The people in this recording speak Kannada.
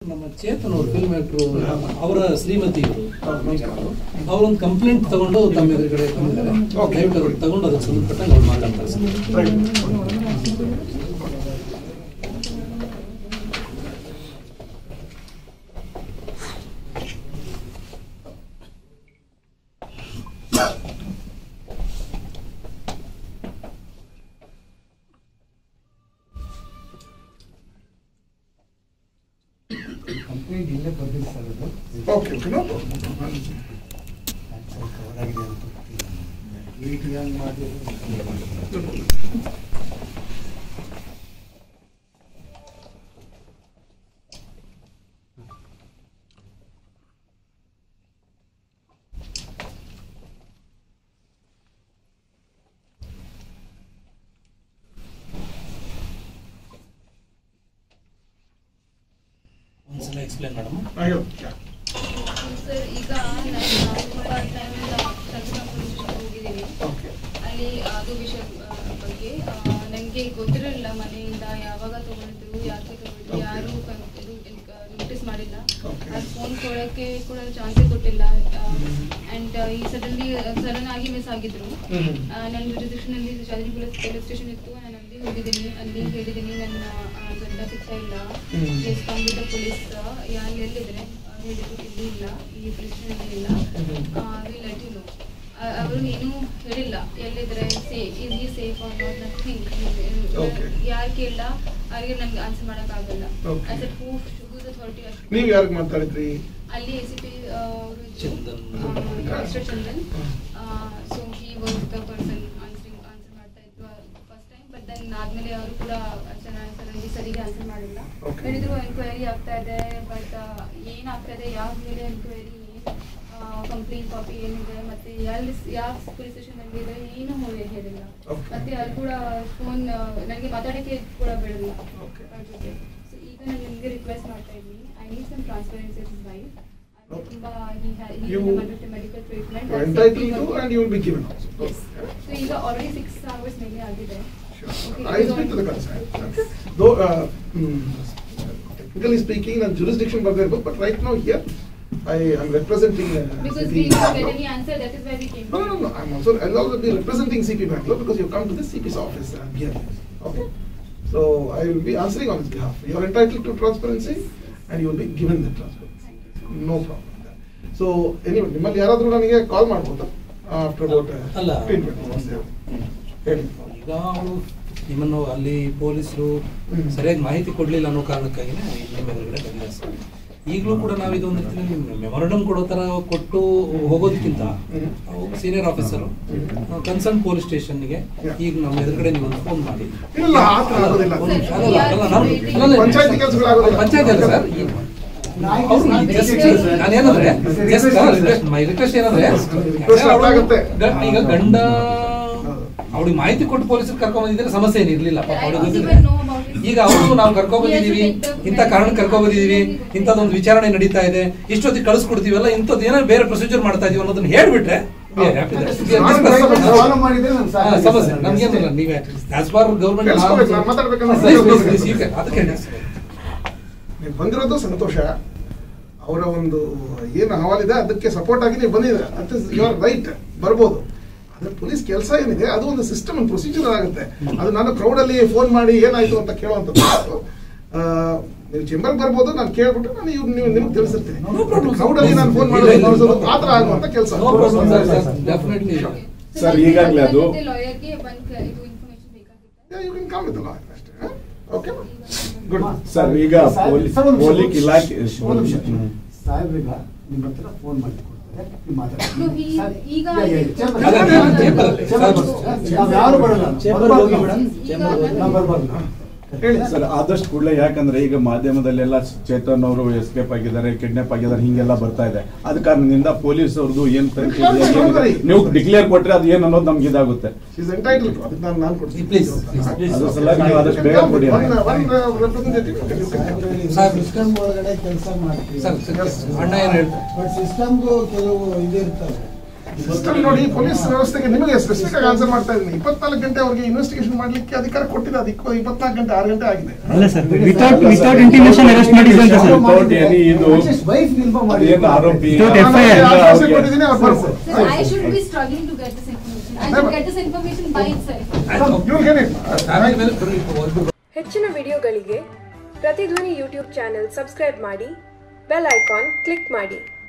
ನಮ್ಮ ಚೇತನ್ ಅವರು ಫಿಲ್ಮ್ ಆಕ್ಟ್ರು ಅವರ ಶ್ರೀಮತಿ ಇವರು ಅವರೊಂದು ಕಂಪ್ಲೇಂಟ್ ತಗೊಂಡು ತಮ್ಮ ಎದುರುಗಡೆ ಬಂದಿದ್ದಾರೆ ದಯವಿಟ್ಟು ಅವ್ರು ತಗೊಂಡು ಅದಕ್ಕೆ ಸಂಬಂಧಪಟ್ಟಂಗೆ ಅವ್ರು ಮಾತಾಡ್ತಾರೆ ಸರ್ ಕಂಪ್ಲೇಂಟ್ ಇಲ್ಲೇ ಬರ್ದಿಲ್ಲ ಸರ್ ಅದು ಓಕೆ ಓಕೆ ನೋ ಪ್ರಾಬ್ಲಮ್ ಸ್ವಲ್ಪ ಹೊರಗಿದೆ ಅಂತ ಗೊತ್ತಿಲ್ಲ. ಈಗ ಹಂಗ್ ಮಾಡಿದ್ರೆ ಒಂದ್ಸಲ ಎಕ್ಸ್ಪ್ಲೇನ್ ಮೇಡಮ್ ಅಯ್ಯೋ ಸರ್ ಈಗ ನಾನು ತುಂಬ ಟೈಮಿಂದ ಚಂದ್ರನ ಪೊಲೀಸ್ ಸ್ಟೇಷನ್ ಹೋಗಿದ್ದೀನಿ ಓಕೆ ಅಲ್ಲಿ ಅದು ವಿಷಯ ಆ, ಬಗ್ಗೆ ನನಗೆ ಗೊತ್ತಿರಲಿಲ್ಲ ಮನೆಯಿಂದ ಯಾವಾಗ ತಗೊಂಡಿದ್ರು ಯಾಕೆ ತಗೊಂಡಿದ್ರು Okay. ಯಾರು ಕನ್- ಇದು ನೋಟಿಸ್ ಮಾಡಿಲ್ಲ Okay. ಅದು ಫೋನ್ ಕೊಡೋಕ್ಕೆ ಕೂಡ ಚಾನ್ಸೇ ಕೊಟ್ಟಿಲ್ಲ ಆ್ಯಂಡ್ ಈ ಸಡನ್ಲಿ ಸಡನ್ ಆಗಿ ಮಿಸ್ ಆಗಿದ್ರು ಹ್ಮ್. ಆ, ನನ್ನ ಜುರಿಡಿಕ್ಷನಲ್ಲಿ ಚಾರ್ಜಿ ಪೊಲೀಸ್ ಪೊಲೀಸ್ ಸ್ಟೇಷನ್ ಇತ್ತು ನಾನು ಅಲ್ಲಿ ಹೋಗಿದ್ದೀನಿ ಅಲ್ಲಿ ಹೇಳಿದ್ದೀನಿ ನನ್ನ ಆ, ಗಂಡ ಸಿಗ್ತಾ ಇಲ್ಲ ಹ್ಮ್. ಎಸ್ ಕಂಪ್ಲೀಟ್ ಪೊಲೀಸ್ ಯಾರು ಎಲ್ಲಿದ್ರೆ ಹೇಳಿದ್ರು ಇಲ್ಲಿ ಇಲ್ಲ ಈ ಪೊಲೀಸ್ ಸ್ಟೇಷನ್ ಇಲ್ಲ ವಿಲ್ ಲೆಟ್ ಯು ನೋ ಅವರು ಏನೂ ಹೇಳಿಲ್ಲ ಎಲ್ಲಿದ್ರೆ say is he safe or not nothing Okay. ಯಾರು ಕೇಳಿಲ್ಲ ಅವ್ರಿಗೆ ನನಗೆ ಆನ್ಸರ್ ಮಾಡೋಕ್ಕಾಗಲ್ಲ Okay. As at who whose authority ಅಷ್ಟು ನೀವು ಯಾರಿಗೆ ಮಾತಾಡಿದ್ರಿ ಅಲ್ಲಿ A C P Chandan. Mister Chandan so he was the person answering answer ಮಾಡ್ತಾ ಇತ್ತು ಫಸ್ಟ್ ಟೈಮ್ ಬಟ್ ದೆನ್ ಆದ್ಮೇಲೆ ಅವರು ಕೂಡ ಚೆನ್ನಾಗಿ ಸಡನ್ಲಿ ಸರಿಗೆ ಆನ್ಸರ್ ಮಾಡಿಲ್ಲ Okay. ಹೇಳಿದ್ರು ಎನ್ಕ್ವೈರಿ ಆಗ್ತಾ ಇದೆ ಬಟ್ ಏನಾಗ್ತಾ ಇದೆ ಯಾವ ಮೇಲೆ ಎನ್ಕ್ವೈರಿ ಕಂಪ್ಲೇಂಟ್ ಕಾಪಿ ಏನಿದೆ ಮತ್ತೆ ಎಲ್ಲಿ ಯಾವ ಪೊಲೀಸ್ ಸ್ಟೇಷನ್ ಅಲ್ಲಿ ಇದೆ ಏನು ಹೋಗಿ ಹೇಳಿಲ್ಲ Okay. ಮತ್ತೆ ಅಲ್ಲಿ ಕೂಡ ಫೋನ್ ನನಗೆ ಮಾತಾಡೋಕ್ಕೆ ಕೂಡ ಬಿಡಲ್ಲ Okay. ಅವ್ರ ಜೊತೆ ಸೊ ಈಗ ನಾನು ನಿಮಗೆ ರಿಕ್ವೆಸ್ಟ್ ಮಾಡ್ತಾ ಇದ್ದೀನಿ I need some transparency is wife Okay. ತುಂಬಾ he ha- he You- is under medical treatment You are That's entitled safety to ಬಗ್ಗೆ. and you will be given also. Yes. So ಈಗ already six hours ಮೇಲೆ ಆಗಿದೆ Sure. Okay, I it is speak to the on- concern. Though, uh, mm, technically speaking, ನಾನು jurisdiction ಬರ್ದೇ ಇರ್ಬೋದು, but right now here, I am representing. uh, Because CP we didn't get Bangalore. any answer, that is why we came. No, no, no, I'm also, I'll also be representing CP Bangalore because you come to the CP's office uh, here. Okay? So I will be answering on his behalf. You are entitled to transparency and you will be given the transparency. No problem. So anyway, ನಿಮ್ಮಲ್ಲಿ ಯಾರಾದ್ರೂ ನನಗೆ ಕಾಲ್ ಮಾಡ್ಬೋದಾ ಆಫ್ಟರ್ ಅಬೌಟ್ ಅಲ್ಲ. ಹೇಳಿ ಈಗ ಅವರು ನಿಮ್ಮನ್ನು ಅಲ್ಲಿ ಪೊಲೀಸರು ಹ್ಮ್. ಸರಿಯಾಗಿ ಮಾಹಿತಿ ಕೊಡ್ಲಿಲ್ಲ ಅನ್ನೋ ಕಾರಣಕ್ಕಾಗಿ ನಿಮ್ಮ ಎದುರುಗಡೆ ಬಂದಿದೆ ಸರ್ ಈಗಲೂ ಕೂಡ ನಾವು ಇದೊಂದು ರೀತಿಯಲ್ಲಿ ಮೆಮೊರಂಡಮ್ ಕೊಡೋ ತರ ಕೊಟ್ಟು ಹೋಗೋದಕ್ಕಿಂತ ಹ್ಮ್. ಸೀನಿಯರ್ ಆಫೀಸರ್ ಕನ್ಸರ್ನ್ ಪೊಲೀಸ್ ಸ್ಟೇಷನ್ಗೆ ಈಗ ನಮ್ಮ ಎದುರುಗಡೆ ನೀವು ಒಂದು ಫೋನ್ ಮಾಡಿ ಇಲ್ಲ ಆ ಥರ ಆಗೋದಿಲ್ಲ ಒಂದು ನಿಮಿಷ, ಅಲ್ಲ, ಅಲ್ಲ, ನಾನು- ಅಲ್ಲ, ಅಲ್ಲ, ಪಂಚಾಯ್ತಿ ಕೆಲ್ಸಗಳಾಗೋದಿಲ್ಲ. ಪಂಚಾಯ್ತಿ ಅಲ್ಲ ಸರ್ ಈ- ಅವ್ರು just ನಾನೇನಂದ್ರೆ just request- my request ಏನಂದ್ರೆ Request ಅವ್ರು ಆಗುತ್ತೆ. ಗ- ಈಗ ಗಂಡ ಅವ್ರಿಗೆ ಮಾಹಿತಿ ಕೊಟ್ಟು ಪೊಲೀಸರು ಕರ್ಕೊಂಡ್ ಬಂದಿದ್ರೆ ಸಮಸ್ಯೆ ಏನು ಇರ್ಲಿಲ್ಲ ಪಾಪ I ಅವ್ರಿಗೆ don't ಗೊತ್ತಿದೆ. even know about it. ಈಗ ಅವರು ನಾವು ಕರ್ಕೊಂಡ್ ಬಂದಿದೀವಿ He has to take the- ಇಂಥ ಕಾರಣಕ್ಕೆ ಕರ್ಕೊಂಡ್ ಬಂದಿದೀವಿ ಇಂಥದ್ದೊಂದು ವಿಚಾರಣೆ ನಡೀತಾ ಇದೆ ಇಷ್ಟೊತ್ತಿಗೆ ಕಳಿಸ್ಕೊಡ್ತೀವಲ್ಲ ಇಂಥದ್ದು ಏನೋ ಬೇರೆ ಪ್ರೊಸೀಜರ್ ಮಾಡ್ತಾ ಇದೀವಿ ಅನ್ನೋದನ್ನ ಹೇಳ್ಬಿಟ್ರೆ we are happy. We are ನಾನು discuss- driver follow ಮಾಡಿದ್ರೆ ನಾನು ಹಾ, ಸಾಕಾಗಿದೆ ಸಮಸ್ಯೆ ಸರ್. ನಮ್ಗೇನಿಲ್ಲ ನೀವೇ ಆಸ್ ಫಾರ್ ಗೌರ್ಮೆಂಟ್ ಕೇಳಿಸ್ಕೊಬೇಕು, ನಾನು ಮಾತಾಡ್ಬೇಕನ್ನೋ ಅದಕ್ಕೆ ಹೇಳಿ ಸರ್. ನೀವು ಬಂದಿರೋದು ಸಂತೋಷ ಅವರ ಒಂದು ಏನು ಅಹವಾಲಿದೆ ಅದಕ್ಕೆ ಸಪೋರ್ಟ್ ಆಗಿ ನೀವು ಬಂದಿದ್ದೀರ that is you are right ಬರ್ಬೋದು ಆದ್ರೆ ಪೊಲೀಸ್ ಕೆಲಸ ಏನಿದೆ ಅದು ಒಂದು ಸಿಸ್ಟಮ್ ಒಂದು ಪ್ರೊಸೀಜರ್ ಆಗುತ್ತೆ ಅದು ನಾನು crowd ಅಲ್ಲಿ ಫೋನ್ ಮಾಡಿ ಏನಾಯ್ತು ಅಂತ ಕೇಳುವಂಥದ್ದು ಆ, ನೀವು ಚೇಂಬರ್ಗೆ ಬರ್ಬೋದು ನಾನು ಕೇಳ್ಬಿಟ್ಟು ನಾನು ಇವ್ರು ನೀವು ನಿಮ್ಗೆ ತಿಳಿಸಿರ್ತೀನಿ No problem, sir. ಕ್ರೌಡ್ ಅಲ್ಲಿ ನಾನು ಫೋನ್ ಇಲ್ಲ, ಮಾಡೋದು ಇಲ್ಲ. ತೋರಿಸೋದು ಆ ಥರ ಆಗುವಂಥ ಕೆಲಸ No problem, sir, sir. Definitely. So sir, ನನಗೆ ಈಗಾಗ್ಲೇ ಅದು- ಮತ್ತೆ lawyer ಗೆ ಒಂದು ಕ- ಇದು information ಬೇಕಾಗಿತ್ತು. You can come with lawyer ಅಷ್ಟೇ ಓಕೆ ಗುಡ್ ಸರ್, ಈಗ ಸಾಹೇಬ್- ಪೊಲೀಸ್- ಸರ್, ಒಂದು ನಿಮಿಷ. ಪೊಲೀಸ್ ಇಲಾಖೆ- ಒಂದು ನಿಮಿಷ. ಹ್ಮ್. ಸಾಹೇಬ್ರೀಗ ನಿಮ್ಮ ಹತ್ರ ಫೋನ್ ಮಾಡಿ ಕೊಡ್ತಾರೆ ನೀವು ಮಾತಾಡಿ No, he- ಸರ್, ಈಗ ಯಾ, ಯಾ, ಚೇಂಬರ್- ಅದೇ, ಚೇಂಬರ್- ಚೇಂಬರ್ ಅಲ್ಲಿ. ಚೇಂಬರ್- ಸಾಹೇಬ್- ನಾವು ಯಾರು ಬರಲ್ಲ ಚೇಂಬರ್ ಹೋಗಿ ಮೇಡಮ್ ಈಗ ಚೇಂಬರ್ ಹೋಗಿ ನಾವು ಬರ್ಬಾರ್ದು ಹೇಳಿ ಸರ್ ಆದಷ್ಟು ಕೂಡಲೇ ಯಾಕಂದ್ರೆ ಈಗ ಮಾಧ್ಯಮದಲ್ಲೆಲ್ಲ ಚೇತನ್ ಅವರು ಎಸ್ಕೇಪ್ ಆಗಿದ್ದಾರೆ ಕಿಡ್ನಾಪ್ ಆಗಿದ್ದಾರೆ ಹಿಂಗೆಲ್ಲ ಬರ್ತಾ ಇದೆ ಅದ ಕಾರಣದಿಂದ ಪೊಲೀಸ್ ಅವ್ರದ್ದು ಏನ್ ತನಿಖೆ ಇದೆ, ಏನಿದೆ, ನೀವು ಡಿಕ್ಲೇರ್ ಕೊಟ್ರೆ ಅದು ಏನ್ ಅನ್ನೋದು ನಮ್ಗೆ ಇದಾಗುತ್ತೆ ಶೀಸ್ ಎಂಟೈಟಲ್ ಅದಕ್ಕೆ ನಾನು ನಾನು ಕೊಡ್ತೀನಿ Please, please, please. ಅದ್ರ ಸಲುವಾಗಿ ನೀವು ಆದಷ್ಟು ಬೇಗ ಕೊಡಿ ಸಾಹೇಬ್, ಸಿಸ್ಟಮ್ ಒಳಗಡೆ ಕೆಲಸ ಮಾಡ್ತೀವಿ ಸರ್, ಸರ್, ಅಣ್ಣ ಏನ್ ಹೇಳ್ತಾರೆ ಬಟ್ ಸಿಸ್ಟಮ್ಗೂ ಕೆಲವು ಇದು ಇರ್ತವೆ ಸಿಸ್ಟಮ್ ನೋಡಿ ಪೊಲೀಸ್ ವ್ಯವಸ್ಥೆಗೆ ನಿಮಗೆ ಸ್ಪೆಸಿಫಿಕ್ ಆಗಿ ಆನ್ಸರ್ ಮಾಡ್ತಾ ಇದ್ದೀನಿ ಇಪ್ಪತ್ನಾಲ್ಕು ಗಂಟೆ ಅವರಿಗೆ ಇನ್ವೆಸ್ಟಿಗೇಷನ್ ಮಾಡ್ಲಿಕ್ಕೆ ಅಧಿಕಾರ ಕೊಟ್ಟಿದೆ ಅದಕ್ಕೆ ಇಪ್ಪತ್ನಾಲ್ಕು ಗಂಟೆ ಆರು ಗಂಟೆ ಆಗಿದೆ ಅಲ್ಲ sir without without intimation arrest ಮಾಡಿದ್ರು ಅಂತ ಸರ್ Without any ಇದು ವೈಫ್ ಇನ್ಫಾರ್ಮ್ ಮಾಡಿ ಏನು ಆರೋಪಿ Without ನಾನು FIR. ಅವ್ರಿಗೆ ಆಶ್ವಾಸನೆ ಕೊಟ್ಟಿದ್ದೀನಿ ಅವ್ರು ಬರ್ಬೋದು Sir, I should be struggling to get this information. I should get this information by itself. You will get it. Family ಮೇಲೆ ಬರೀ ಒಬ್ರು ಹೆಚ್ಚಿನ ವಿಡಿಯೋಗಳಿಗೆ ಪ್ರತಿಧ್ವನಿ ಯೂಟ್ಯೂಬ್ ಚಾನೆಲ್ ಸಬ್ಸ್ಕ್ರೈಬ್ ಮಾಡಿ ಬೆಲ್ ಐಕಾನ್ ಕ್ಲಿಕ್ ಮಾಡಿ